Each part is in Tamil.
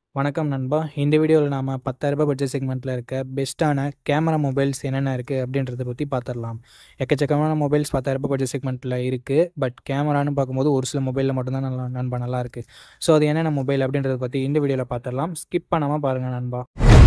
வணக்கம் நண்பா இந்த வீடியோவில் நாம் பத்தாயிரரூபா பட்ஜெட் செக்மெண்ட்டில் இருக்க பெஸ்ட்டான கேமரா மொபைல்ஸ் என்னென்ன இருக்குது அப்படின்றத பற்றி பார்த்துடலாம் எக்கச்சக்கமான மொபைல்ஸ் பத்தாயிரரூபா பட்ஜெட் செக்மெண்ட்டில் இருக்குது பட் கேமரான்னு பார்க்கும்போது ஒரு சில மொபைலில் மட்டும்தான் நல்லா நண்பா நல்லா இருக்குது ஸோ அது என்னென்ன மொபைல் அப்படின்றத பற்றி இந்த வீடியோவில் பார்த்துடலாம் ஸ்கிப் பண்ணாமல் பாருங்கள் நண்பா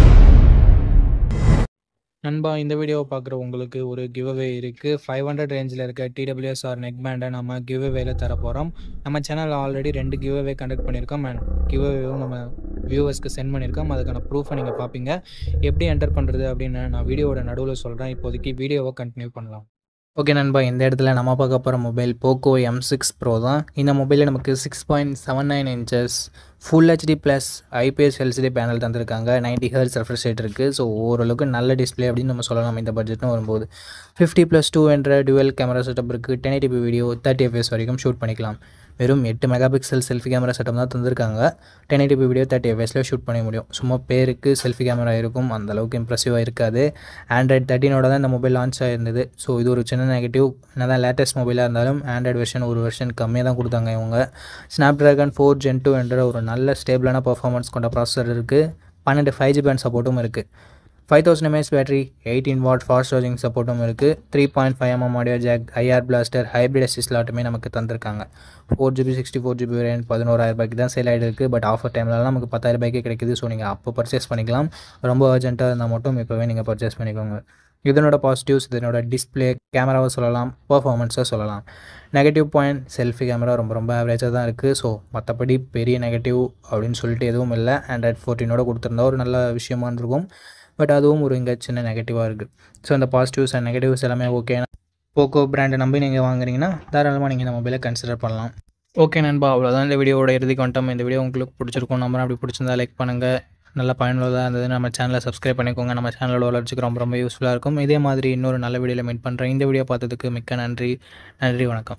நண்பா இந்த வீடியோவை பார்க்குற உங்களுக்கு ஒரு கிவ்அவே இருக்குது ஃபைவ் ஹண்ட்ரட் ரேஞ்சில் இருக்க டிடபிள்யூஎஸ்ஆர் நெக் பேண்டை நம்ம கிவ்அவேல தர போகிறோம் நம்ம சேனலில் ஆல்ரெடி ரெண்டு கிவ்அவே கண்டக்ட் பண்ணியிருக்கோம் அண்ட் கிவ்அவேவும் நம்ம வியூவர்ஸ்க்கு சென்ட் பண்ணியிருக்கோம் அதுக்கான ப்ரூஃபை நீங்கள் பார்ப்பீங்க எப்படி என்டர் பண்ணுறது அப்படின்னு நான் வீடியோவோட நடுவில் சொல்கிறேன் இப்போதைக்கு வீடியோவை கண்டினியூ பண்ணலாம் ஓகே நண்பா இந்த இடத்துல நம்ம பார்க்க போகிற mobile Poco M six pro தான் இந்த மொபைலில் நமக்கு six point seven nine inches full HD plus IPS LCD panel தந்திருக்காங்க நைன்டி ஹர்ட்ஸ் ரெஃப்ரெஷ் ரேட் இருக்குது ஸோ ஓரளவுக்கு நல்ல டிஸ்பிளே அப்படின்னு நம்ம சொல்லலாம் இந்த பட்ஜெட்னு வரும்போது ஃபிஃப்டி ப்ளஸ் டூ என்ற டுவெல் கேமரா செட்டப் இருக்குது ten eighty video thirty FPS வரைக்கும் ஷூட் பண்ணிக்கலாம் வெறும் எட்டு megapixel selfie camera setup தான் தந்திருக்காங்க ten eighty video thirty எஃப்எஸில் shoot பண்ண முடியும் சும்மா பேருக்கு செல்ஃபி கேமரா இருக்கும் அந்த அளவுக்கு இம்ப்ரெசிவாக இருக்காது ஆண்ட்ராய்ட் தேர்ட்டினோட தான் இந்த மொபைல் லான்ச் ஆயிருந்தது ஸோ இது ஒரு சின்ன நெகட்டிவ் என்ன தான் லேட்டஸ்ட் மொபைலாக இருந்தாலும் ஆண்ட்ராய்டு வெர்ஷன் ஒரு வெர்ஷன் கம்மியாக தான் கொடுத்தாங்க இவங்க Snapdragon four gen two என்ற ஒரு நல்ல ஸ்டேபிளான பர்ஃபார்மன்ஸ் கொண்ட ப்ராசஸர் இருக்குது பன்னெண்டு ஃபைவ் ஜி பேண்ட் சப்போர்ட்டும் இருக்குது five thousand mAh battery eighteen watt fast charging சப்போர்ட்டும் இருக்குது three point five mm audio jack IR blaster hybrid அசிஸ் ஸ்லாட்டுமே நமக்கு தந்திருக்காங்க four GB sixty four GB variant பதினோராயிரம் ரூபாய்க்கு தான் சேல் ஆகிட்டு இருக்குது பட் ஆஃபர் டைம்லலாம் நமக்கு பத்தாயிரம் ரூபாய்க்கு கிடைக்குது ஸோ நீங்கள் அப்போ பர்ச்சேஸ் பண்ணிக்கலாம் ரொம்ப அர்ஜென்ட்டாக இருந்தால் மட்டும் இப்போவே நீங்கள் பர்ச்சேஸ் பண்ணிக்கோங்க இதனோட பாசிட்டிவ்ஸ் இதனோட டிஸ்பிளே கேமராவை சொல்லலாம் பர்ஃபார்மன்ஸை சொல்லலாம் நெகட்டிவ் பாயிண்ட் செல்ஃபி கேமரா ரொம்ப ரொம்ப ஆவரேஜாக தான் இருக்குது ஸோ மற்றபடி பெரிய நெகட்டிவ் அப்படின்னு சொல்லிட்டு எதுவும் இல்லை ஆண்ட்ராய்ட் ஃபோர்டீனோட கொடுத்துருந்தா ஒரு நல்ல விஷயமா இருக்கும் பட் அதுவும் ஒரு இங்கே சின்ன நெகட்டிவாக இருக்குது ஸோ அந்த பாசிட்டிவ்ஸ் அண்ட் நெகட்டிவ்ஸ் எல்லாமே ஓகே போக்கோ பிராண்டை நம்பி நீங்கள் வாங்குறீங்கன்னா தாராளமாக நீங்கள் இந்த மொபைலை கன்சிடர் பண்ணலாம் ஓகே நண்பா அவ்வளோதான் இந்த வீடியோவோட இறுதிக்கு வந்துட்டோம் இந்த வீடியோ உங்களுக்கு பிடிச்சிருக்கும் நம்பர் அப்படி பிடிச்சிருந்தா லைக் பண்ணுங்கள் நல்ல பயனுள்ளதாக இருந்தது நம்ம சேனலை சப்ஸ்கிரைப் பண்ணிக்கோங்க நம்ம சேனலோட வளர்ச்சிக்கு ரொம்ப ரொம்ப யூஸ்ஃபுல்லாக இருக்கும் இதே மாதிரி இன்னொரு நல்ல வீடியோவில் மீட் பண்ணுறேன் இந்த வீடியோ பார்த்ததுக்கு மிக்க நன்றி நன்றி வணக்கம்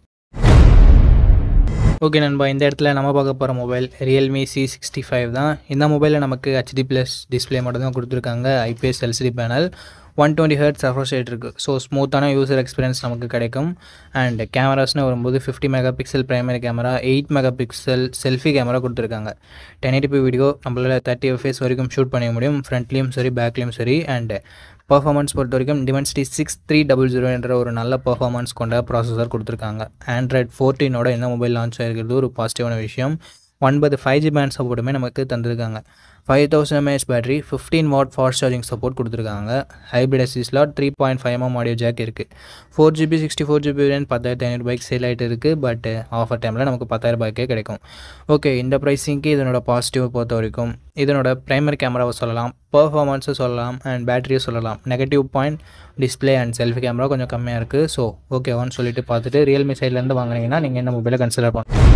ஓகே நண்பா இந்த இடத்துல நம்ம பார்க்க போகிற mobile Realme C sixty five தான் இந்த மொபைலில் நமக்கு ஹெச்டி ப்ளஸ் டிஸ்பிளே மட்டும் தான் கொடுத்துருக்காங்க IPS LCD panel one twenty hertz refresh rate இருக்குது ஸோ ஸ்மூத்தான யூசர் எக்ஸ்பீரியன்ஸ் நமக்கு கிடைக்கும் அண்ட் கேமராஸ்னு வரும்போது fifty megapixel primary camera eight megapixel selfie camera கொடுத்துருக்காங்க டென் எயிட்டி வீடியோ நம்மளால் தேர்ட்டி எஃப்எஸ் வரைக்கும் ஷூட் பண்ண முடியும் ஃப்ரண்ட்லேயும் சரி பேக்லேயும் சரி அண்ட் பர்ஃபார்மன்ஸ் பொறுத்த வரைக்கும் Dimensity six three double zero என்ற ஒரு நல்ல பர்ஃபார்மன்ஸ் கொண்ட ப்ராசஸர் கொடுத்துருக்காங்க ஆண்ட்ராய்ட் ஃபோர்டீனோட இந்த மொபைல் லான்ச் ஆகிருக்கிறது ஒரு பாசிட்டிவான விஷயம் ஒன்பது ஃபைவ் ஜி பேண்ட் சப்போர்ட்டுமே நமக்கு தந்திருக்காங்க five thousand mAh battery fifteen watt fast charging support கொடுத்துருக்காங்க hybrid SC slot three point five mm audio jack இருக்குது four GB sixty four GB variant பத்தாயிரத்தி ஐநூறு பைக் சேல் ஆகிட்டு இருக்குது பட் ஆஃபர் டைமில் நமக்கு பத்தாயிரம் ரூபாய்க்கே கிடைக்கும் ஓகே இந்த ப்ரைஸிங்க்கு இதனோட பாசிட்டிவ் பொறுத்த வரைக்கும் இதனோட ப்ரைமரி கேமராவை சொல்லலாம் பர்ஃபார்மன்ஸை சொல்லலாம் அண்ட் பேட்டரியை சொல்லலாம் negative point display and selfie camera கொஞ்சம் கம்மியாக இருக்குது ஸோ ஓகேவான்னு சொல்லிட்டு பார்த்துட்டு ரியல்மி சைட்லேருந்து வாங்குனீங்கன்னா நீங்கள் என்ன மொபைலை கன்சிடர் பண்ணலாம்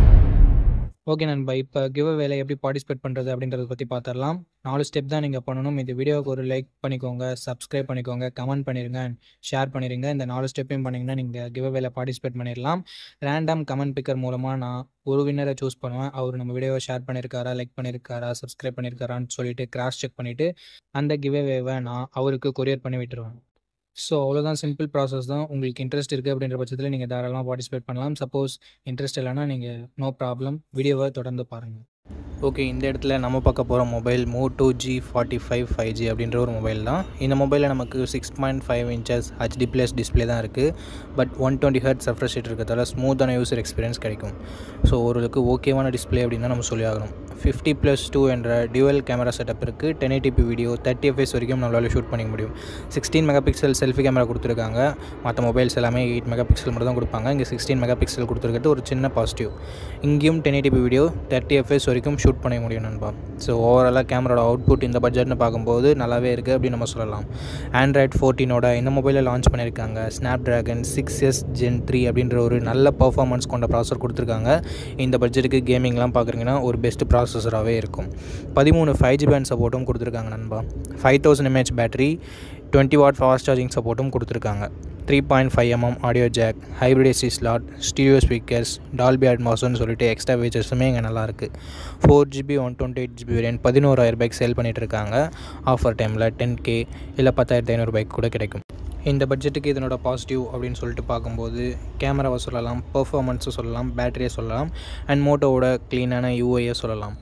ஓகே நண்பா இப்போ கிவ் வேலை எப்படி பார்ட்டிசிபேட் பண்ணுறது அப்படின்றத பற்றி பார்த்துடலாம் நாலு ஸ்டெப் தான் நீங்கள் பண்ணணும் இந்த வீடியோவுக்கு ஒரு லைக் பண்ணிக்கோங்க சப்ஸ்கிரைப் பண்ணிக்கோங்க கமெண்ட் பண்ணிடுங்க அண்ட் ஷேர் பண்ணிடுங்க இந்த நாலு ஸ்டெப்பையும் பண்ணிங்கன்னா நீங்கள் கிவ் வேலை பார்ட்டிசிபேட் பண்ணிடலாம் ரேண்டம் கமெண்ட் பிக்கர் மூலமாக நான் ஒரு வின்னரை சூஸ் பண்ணுவேன் அவர் நம்ம வீடியோவை ஷேர் பண்ணியிருக்காரா லைக் பண்ணியிருக்காரா சப்ஸ்கிரைப் பண்ணியிருக்காரான்னு சொல்லிட்டு கிராஸ் செக் பண்ணிவிட்டு அந்த கிவ் வேவை நான் அவருக்கு கொரியர் பண்ணி விட்டுருவேன் ஸோ அவ்வளோதான் சிம்பிள் ப்ராசஸ் தான் உங்களுக்கு இன்ட்ரெஸ்ட் இருக்குது அப்படின்ற பட்சத்தில் நீங்கள் தாராளமாக பார்ட்டிசிபேட் பண்ணலாம் சப்போஸ் இன்ட்ரெஸ்ட் இல்லைனா நீங்கள் நோ ப்ராப்ளம் வீடியோவை தொடர்ந்து பாருங்கள் ஓகே இந்த இடத்துல நம்ம பார்க்க போகிற mobile Moto G forty five five G அப்படின்ற ஒரு மொபைல் தான் இந்த மொபைலில் நமக்கு six point five inches HD plus display தான் இருக்குது but one twenty hertz refresh rate இருக்கிறதால ஸ்மூத்தான யூசர் எக்ஸ்பீரியன்ஸ் கிடைக்கும் ஸோ ஓரளவுக்கு ஓகேவான டிஸ்பிளே அப்படின்னு நம்ம சொல்லி ஆகணும் ஃபிஃப்டி ப்ளஸ் டூ என்ற டியூவல் கேமரா செட்டப் இருக்குது ten eighty p video thirty FPS வரைக்கும் நம்மளால் ஷூட் பண்ணிக்க முடியும் sixteen megapixel selfie camera கொடுத்துருக்காங்க மற்ற மொபைல்ஸ் எல்லாமே எயிட் மெகா பிக்சல் மட்டும் தான் கொடுப்பாங்க இங்கே சிக்ஸ்டீன் மெகா பிக்சல் கொடுத்துருக்கிறது ஒரு சின்ன பாசிட்டிவ் இங்கேயும் ten eighty p video thirty FPS வரைக்கும் ஷூட் பண்ண முடியும் நண்பா ஸோ ஓவராலாக கேமராவோட அவுட்புட் இந்த பட்ஜெட்னு பார்க்கும்போது நல்லாவே இருக்குது அப்படின்னு நம்ம சொல்லலாம் ஆண்ட்ராய்ட் ஃபோர்டீனோட இந்த மொபைலில் லான்ச் பண்ணியிருக்காங்க Snapdragon six S gen three அப்படின்ற ஒரு நல்ல பர்ஃபார்மன்ஸ் கொண்ட ப்ராசஸர் கொடுத்துருக்காங்க இந்த பட்ஜெட்டுக்கு கேமிங்லாம் பார்க்குறீங்கன்னா ஒரு பெஸ்ட் ப்ராசஸராகவே இருக்கும் பதிமூணு ஃபைவ் ஜி பேண்ட் சப்போர்ட்டும் கொடுத்துருக்காங்க நண்பா five thousand mAh battery twenty watt fast charging சப்போர்ட்டும் கொடுத்துருக்காங்க three point five mm audio jack hybrid AC slot stereo speakers Dolby அட்மாஸ்னு சொல்லிட்டு எக்ஸ்ட்ரா ஃபீச்சர்ஸுமே இங்கே நல்லாயிருக்கு four GB one twenty eight GB variant பதினோராயிரம் ரூபாய்க்கு சேல் பண்ணிகிட்டு இருக்காங்க ஆஃபர் டைமில் டென் கே இல்லை பத்தாயிரத்து ஐநூறு ரூபாய்க்கு கூட கிடைக்கும் இந்த பட்ஜெட்டுக்கு இதனோட பாசிட்டிவ் அப்படின்னு சொல்லிட்டு பார்க்கும்போது கேமராவை சொல்லலாம் பர்ஃபார்மன்ஸை சொல்லலாம் பேட்டரியை சொல்லலாம் அண்ட் மோட்டோவோட க்ளீனான யூஐயை சொல்லலாம்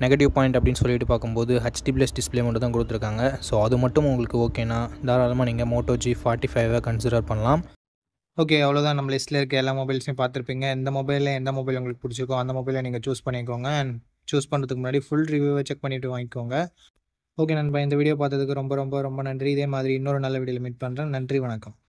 நெகட்டிவ் பாயிண்ட் அப்படின்னு சொல்லிட்டு பார்க்கும்போது ஹெச்டி ப்ளஸ் டிஸ்பிளே மட்டும் தான் கொடுத்துருக்காங்க ஸோ அது மட்டும் உங்களுக்கு ஓகேனா தாராளமாக நீங்கள் மோட்டோ ஜி ஃபார்ட்டி ஃபைவை கன்சிடர் பண்ணலாம் ஓகே அவ்வளோதான் நம்ம லிஸ்ட்டில் இருக்க எல்லா மொபைல்ஸையும் பார்த்துருப்பீங்க எந்த மொபைலில் எந்த மொபைல் உங்களுக்கு பிடிச்சிருக்கோ அந்த மொபைலை நீங்கள் சூஸ் பண்ணிக்கோங்க அண்ட் சூஸ் பண்ணுறதுக்கு முன்னாடி ஃபுல் ரிவ்யூவை செக் பண்ணிவிட்டு வாங்கிக்கோங்க ஓகே நண்பா இந்த வீடியோ பார்த்ததுக்கு ரொம்ப ரொம்ப ரொம்ப நன்றி இதே மாதிரி இன்னொரு நல்ல வீடியோவில் மீட் பண்ணுறேன் நன்றி வணக்கம்